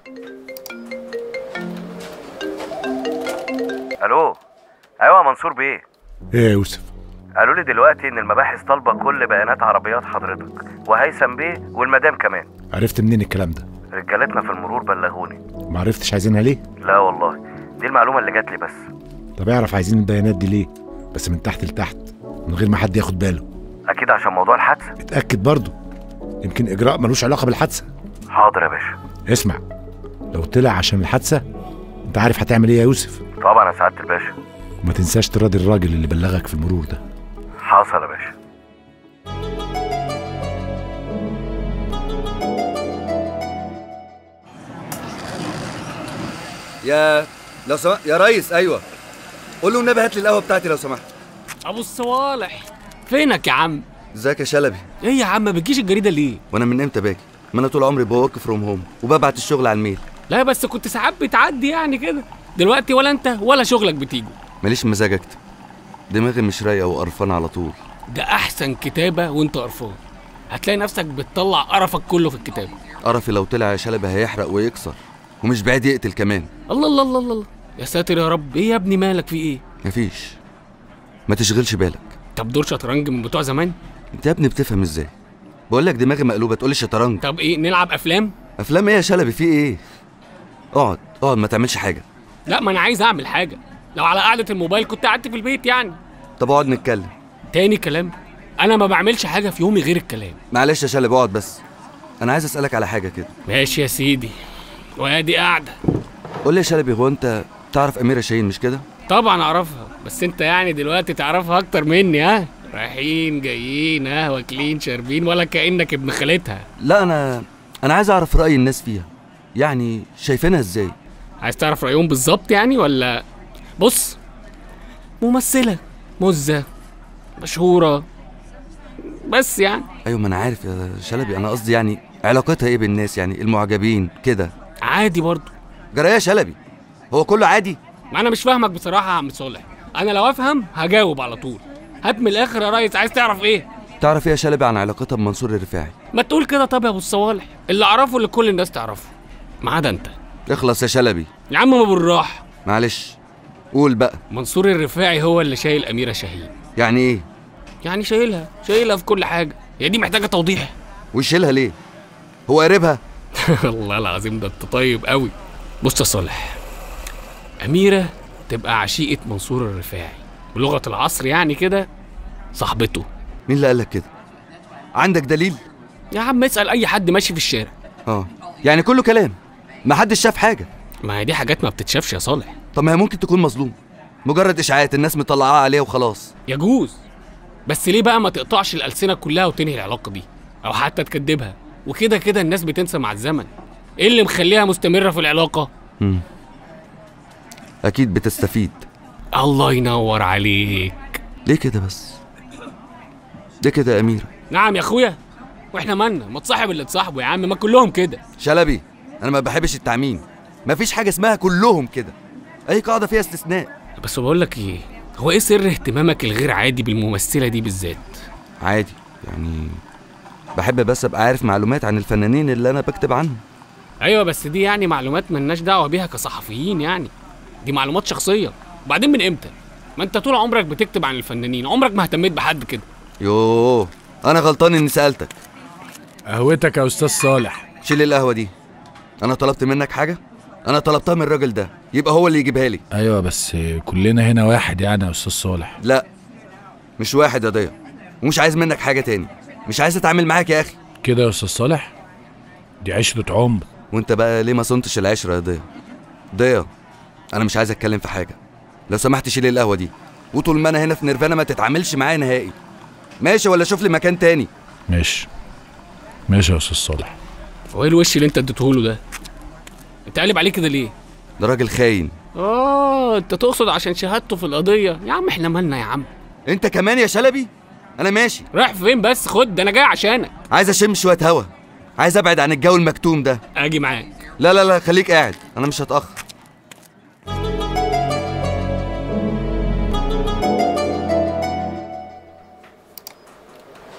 الو ايوه يا منصور بيه ايه يا يوسف قالوا لي دلوقتي ان المباحث طالبه كل بيانات عربيات حضرتك وهيثم بيه والمدام كمان عرفت منين الكلام ده رجالتنا في المرور بلغوني ما عرفتش عايزينها ليه لا والله دي المعلومه اللي جات لي بس طب اعرف عايزين البيانات دي ليه بس من تحت لتحت من غير ما حد ياخد باله اكيد عشان موضوع الحادثه اتاكد برضه يمكن اجراء ملوش علاقه بالحادثه حاضر يا باشا اسمع لو طلع عشان الحادثه انت عارف هتعمل ايه يا يوسف طبعا يا سعاده الباشا وما تنساش تراضي الراجل اللي بلغك في المرور ده حصل يا باشا يا لو سمحت يا ريس ايوه قول له النبي هات لي القهوه بتاعتي لو سمحت ابو الصوالح فينك يا عم ازيك يا شلبي ايه يا عم ما بتجيش الجريده ليه وانا من امتى باجي ما انا طول عمري بوك فروم هوم وببعت الشغل على الميل لا بس كنت ساعات بتعدي يعني كده دلوقتي ولا انت ولا شغلك بتيجوا ماليش مزاج اكتب دماغي مش رايقه وقرفانه على طول ده احسن كتابه وانت قرفان هتلاقي نفسك بتطلع قرفك كله في الكتابه قرفي لو طلع يا شلبي هيحرق ويكسر ومش بعيد يقتل كمان الله الله الله الله يا ساتر يا رب ايه يا ابني مالك في ايه مفيش ما تشغلش بالك طب دور شطرنج من بتوع زمان انت يا ابني بتفهم ازاي بقول لك دماغي مقلوبه تقول لي شطرنج طب ايه نلعب افلام افلام ايه يا شلبي في ايه اقعد اقعد ما تعملش حاجه لا ما انا عايز اعمل حاجه لو على قعده الموبايل كنت قعدت في البيت يعني طب اقعد نتكلم تاني كلام انا ما بعملش حاجه في يومي غير الكلام معلش يا شلبي اقعد بس انا عايز اسالك على حاجه كده ماشي يا سيدي وادي قاعده قول لي يا شلبي هو انت تعرف اميره شاهين مش كده طبعا اعرفها بس انت يعني دلوقتي تعرفها اكتر مني ها رايحين جايين ها واكلين شاربين ولا كانك ابن خالتها لا انا انا عايز اعرف راي الناس فيها يعني شايفينها ازاي عايز تعرف رايهم بالظبط يعني ولا بص ممثله مزه مشهوره بس يعني ايوه ما انا عارف يا شلبي انا قصدي يعني علاقتها ايه بالناس يعني المعجبين كده عادي برضه جرى إيه يا شلبي هو كله عادي ما انا مش فاهمك بصراحه يا عم صالح انا لو افهم هجاوب على طول هات من الاخر يا ريس عايز تعرف ايه تعرف ايه يا شلبي عن علاقتها بمنصور الرفاعي ما تقول كده طب يا ابو الصوالح اللي اعرفه اللي كل الناس تعرفه ما عدا انت اخلص يا شلبي يا عم ما بالراحه معلش قول بقى منصور الرفاعي هو اللي شايل اميره شاهين يعني ايه يعني شايلها شايلها في كل حاجه هي دي محتاجه توضيح ويشيلها ليه هو قريبها والله العظيم ده انت طيب قوي بص يا صالح اميره تبقى عشيقه منصور الرفاعي بلغه العصر يعني كده صاحبته مين اللي قالك كده عندك دليل يا عم اسال اي حد ماشي في الشارع اه يعني كله كلام ما حدش شاف حاجه ما هي دي حاجات ما بتتشافش يا صالح طب ما هي ممكن تكون مظلوم مجرد اشاعات الناس مطلعاها عليه وخلاص يجوز بس ليه بقى ما تقطعش الألسنة كلها وتنهي العلاقة دي أو حتى تكدبها وكده كده الناس بتنسى مع الزمن إيه اللي مخليها مستمرة في العلاقة؟ مم. اكيد بتستفيد الله ينور عليك ليه كده بس ليه كده يا اميره نعم يا أخويا وإحنا مالنا ما تصاحب اللي تصاحبه يا عم ما كلهم كده شلبي انا ما بحبش التعميم مفيش حاجه اسمها كلهم كده اي قاعده فيها استثناء بس بقول لك إيه هو إيه سر اهتمامك الغير عادي بالممثلة دي بالذات؟ عادي يعني بحب بس ابقى عارف معلومات عن الفنانين اللي انا بكتب عنهم أيوة بس دي يعني معلومات ملناش دعوة بيها كصحفيين يعني دي معلومات شخصية وبعدين من إمتى؟ ما أنت طول عمرك بتكتب عن الفنانين عمرك ما اهتميت بحد كده يوه انا غلطان اني سالتك قهوتك يا استاذ صالح شيل القهوه دي انا طلبت منك حاجه انا طلبتها من الراجل ده يبقى هو اللي يجيبها لي ايوه بس كلنا هنا واحد يعني يا استاذ صالح لا مش واحد يا ضيا ومش عايز منك حاجه تاني مش عايز اتعامل معاك يا اخي كده يا استاذ صالح دي عشرة عمر وانت بقى ليه ما صنتش العشره يا ضيا ضيا انا مش عايز اتكلم في حاجه لو سمحت شيل القهوه دي وطول ما انا هنا في نيرفانا ما تتعاملش معايا نهائي ماشي ولا شوف لي مكان تاني ماشي ماشي يا استاذ صالح هو ايه الوش اللي انت اديتهوله ده؟ انت قالب عليه كده ليه؟ ده راجل خاين اه انت تقصد عشان شهادته في القضية يا عم احنا مالنا يا عم انت كمان يا شلبي انا ماشي رايح فين بس خد ده انا جاي عشانك عايز اشم شويه هوا عايز ابعد عن الجو المكتوم ده اجي معاك لا لا لا خليك قاعد انا مش هتاخر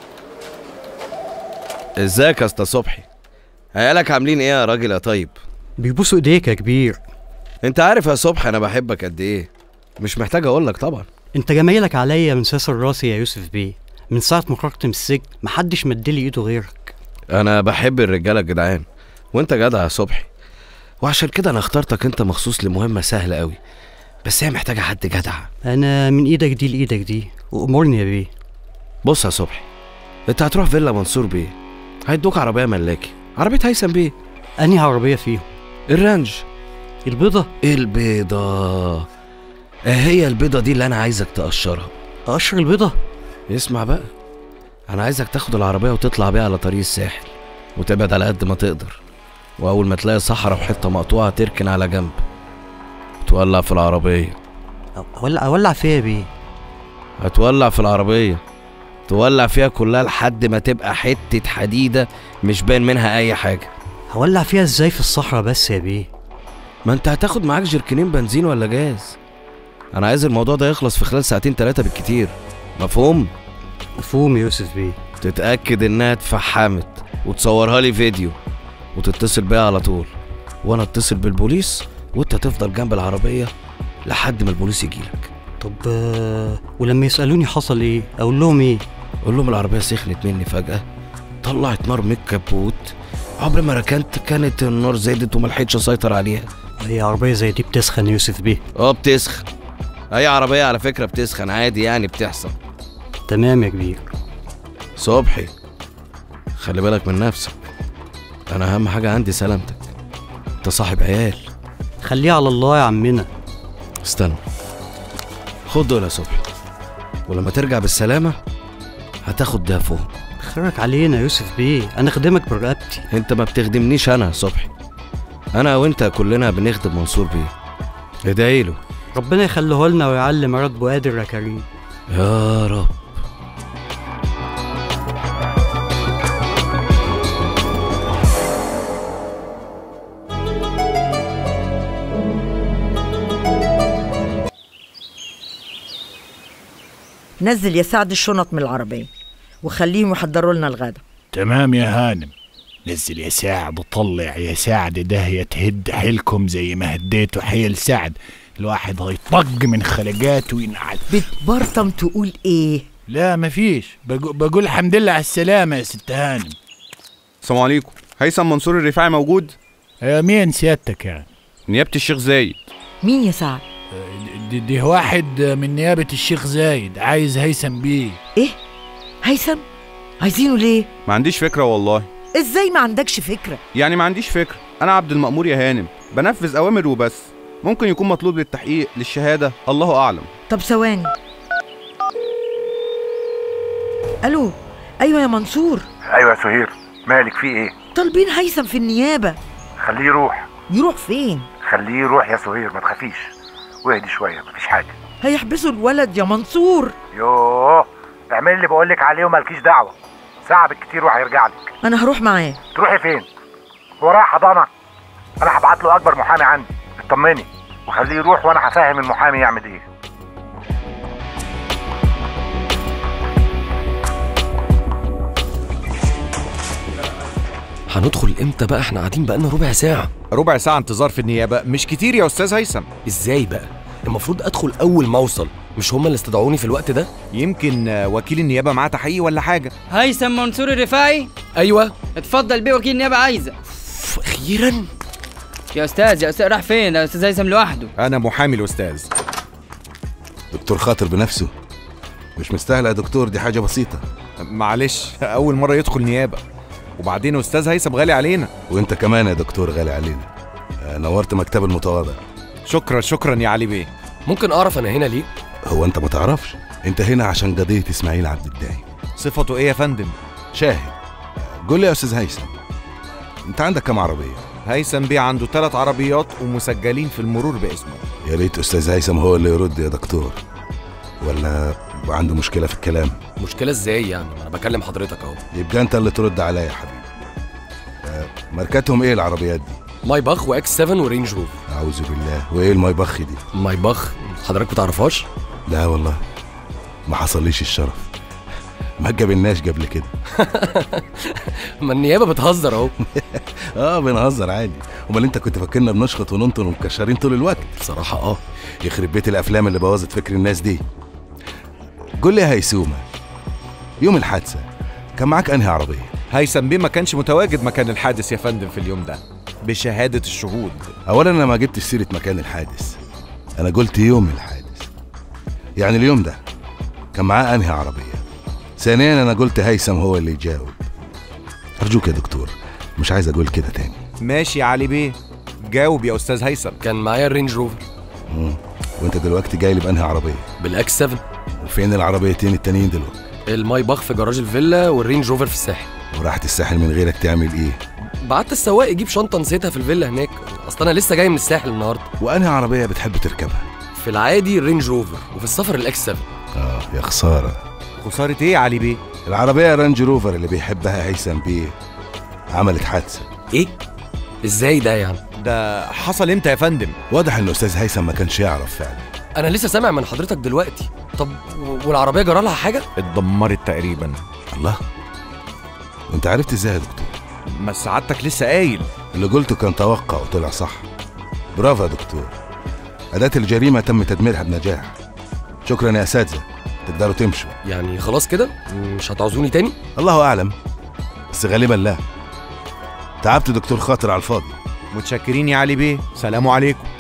ازيك يا اسطى صبحي عيالك عاملين ايه يا راجل يا طيب بيبوسوا ايديك يا كبير انت عارف يا صبح انا بحبك قد ايه مش محتاج اقول لك طبعا انت جمايلك عليا من ساسر راسي يا يوسف بيه من ساعة ما خرجت من السجن محدش مدلي ايده غيرك انا بحب الرجاله الجدعان وانت جدع يا صبحي وعشان كده انا اخترتك انت مخصوص لمهمه سهله قوي بس هي محتاجه حد جدع انا من ايدك دي لايدك دي وامرني يا بيه بص يا صبحي انت هتروح فيلا منصور بيه هيدوك عربيه ملاكي عربيه هيثم بيه انهي عربية فيهم الرانج البيضة البيضه اه هي البيضه دي اللي انا عايزك تقشرها اقشر البيضة اسمع بقى انا عايزك تاخد العربيه وتطلع بيها على طريق الساحل وتبعد على قد ما تقدر واول ما تلاقي صحراء وحته مقطوعه تركن على جنب تولع في العربيه اولع اولع فيها يا بيه هتولع في العربيه تولع فيها كلها لحد ما تبقى حته حديده مش باين منها اي حاجه هولع فيها ازاي في الصحراء بس يا بيه ما انت هتاخد معاك جركنين بنزين ولا جاز انا عايز الموضوع ده يخلص في خلال ساعتين ثلاثه بالكتير مفهوم مفهوم يا يوسف بيه تتاكد انها اتفحمت وتصورها لي فيديو وتتصل بيها على طول وانا اتصل بالبوليس وانت تفضل جنب العربيه لحد ما البوليس يجيلك طب آه، ولما يسألوني حصل ايه اقول لهم ايه قول لهم العربيه سخنت مني فجاه طلعت نار من الكبوت عمر ما ركنت كانت النار زادت وما لحقتش اسيطر عليها هي عربية زي دي بتسخن يا يوسف بيه اه بتسخن اي عربيه على فكره بتسخن عادي يعني بتحصل تمام يا كبير صبحي خلي بالك من نفسك انا اهم حاجه عندي سلامتك انت صاحب عيال خليها على الله يا عمنا استنى خد دول يا صبحي ولما ترجع بالسلامه هتاخد ده فوق خيرك علينا يا يوسف بيه انا خدمك برقبتي انت ما بتخدمنيش انا يا صبحي انا وانت كلنا بنخدم منصور بيه ادعي له ربنا يخليه لنا ويعلم راتبه قادر يا كريم يا رب نزل يا سعد الشنط من العربية وخليهم يحضروا لنا الغدا تمام يا هانم نزل يا سعد وطلع يا سعد ده تهد حيلكم زي ما هديتوا حيل سعد الواحد هيطق من خلقاته وينعل بتبرطم تقول ايه لا مفيش بقو- بقول الحمد لله على السلامة يا ست هانم السلام عليكم هيثم منصور الرفاعي موجود يا مين سيادتك يعني نيابة الشيخ زايد مين يا سعد دي, دي واحد من نيابة الشيخ زايد عايز هيثم بيه ايه هيثم عايزينه ليه ما عنديش فكرة والله ازاي ما عندكش فكرة يعني ما عنديش فكرة أنا عبد المأمور يا هانم بنفذ أوامر وبس ممكن يكون مطلوب للتحقيق للشهادة الله أعلم طب ثواني الو ايوه يا منصور ايوه يا سهير مالك في ايه طالبين هيثم في النيابة خليه يروح يروح فين خليه يروح يا سهير ما تخافيش واهدي شويه مفيش حاجه هيحبسوا الولد يا منصور يوه اعملي اللي بقولك عليه ومالكيش دعوه ساعه بالكتير وهيرجع لك انا هروح معاه تروحي فين هو رايح حضانه انا هبعت له اكبر محامي عندي اطمني وخليه يروح وانا هفهم المحامي يعمل ايه هندخل امتى بقى احنا قاعدين بقالنا ربع ساعة ربع ساعة انتظار في النيابة مش كتير يا أستاذ هيثم ازاي بقى المفروض ادخل اول ما اوصل مش هما اللي استدعوني في الوقت ده يمكن آه، وكيل النيابة معاه تحقيق ولا حاجة هيثم منصور الرفاعي ايوه اتفضل بيه وكيل النيابه عايزه اخيرا يا استاذ يا استاذ راح فين يا استاذ هيثم لوحده أنا محامي الأستاذ دكتور خاطر بنفسه مش مستاهله يا دكتور دي حاجه بسيطه معلش أول مرة يدخل نيابة وبعدين أستاذ هيثم غالي علينا وانت كمان يا دكتور غالي علينا آه، نورت مكتب المتواضع شكرا شكرا يا علي بيه ممكن اعرف انا هنا ليه هو انت ما تعرفش انت هنا عشان قضيه اسماعيل عبد الدايم صفته إيه يا فندم شاهد آه، قول لي يا استاذ هيثم انت عندك كام عربيه هيثم بيه عنده ثلاث عربيات ومسجلين في المرور باسمه يا ريت استاذ هيثم هو اللي يرد يا دكتور ولا عنده مشكله في الكلام مشكلة ازاي يعني ما انا بكلم حضرتك اهو يبقى انت اللي ترد عليا يا حبيبي آه، ماركتهم ايه العربيات دي ماي باخ واكس 7 ورينج روفر اعوذ بالله وايه المايبخ دي ماي باخ حضرتك بتعرفهاش لا والله ما حصليش الشرف ما جابلناش قبل كده ما النيابه بتهزر اهو اه بنهزر عادي امال انت كنت فاكرنا بنشخط وننطن ومكشرين طول الوقت بصراحه اه يخرب بيت الافلام اللي بوظت فكر الناس دي قول لي يا هيسومه يوم الحادثه كان معاك انهي عربيه هيثم بيه ما كانش متواجد مكان الحادث يا فندم في اليوم ده بشهادة الشهود اولا انا ما جبتش سيره مكان الحادث انا قلت يوم الحادث يعني اليوم ده كان معاه انهي عربيه ثانيا انا قلت هيثم هو اللي يجاوب ارجوك يا دكتور مش عايز اقول كده تاني ماشي يا علي بيه جاوب يا استاذ هيثم كان معايا الرينج روفر مم. وانت دلوقتي جاي لي بانهي عربيه بالاكس 7 وفين العربيتين التانيين دلوقتي المايباخ في جراج الفيلا والرينج روفر في الساحل وراحت الساحل من غيرك تعمل ايه بعت السواق يجيب شنطه نسيتها في الفيلا هناك اصل انا لسه جاي من الساحل النهارده وانهي عربيه بتحب تركبها في العادي الرينج روفر وفي السفر الاكس 7 اه يا خساره خسارة ايه يا علي بيه العربيه رانج روفر اللي بيحبها هيثم بيه عملت حادثه ايه ازاي ده يعني ده حصل امتى يا فندم واضح ان الاستاذ هيثم ما كانش يعرف فعلا انا لسه سامع من حضرتك دلوقتي طب و- والعربيه جرى لها حاجه اتدمرت تقريبا الله وانت عرفت ازاي يا دكتور ما سعادتك لسه قايل اللي قلته كان توقع وطلع صح برافو يا دكتور أداة الجريمة تم تدميرها بنجاح شكرا يا أساتذة تقدروا تمشوا يعني خلاص كده مش هتعوزوني تاني الله أعلم بس غالبا لا تعبت دكتور خاطر على الفاضي متشكرين يا علي بيه سلام عليكم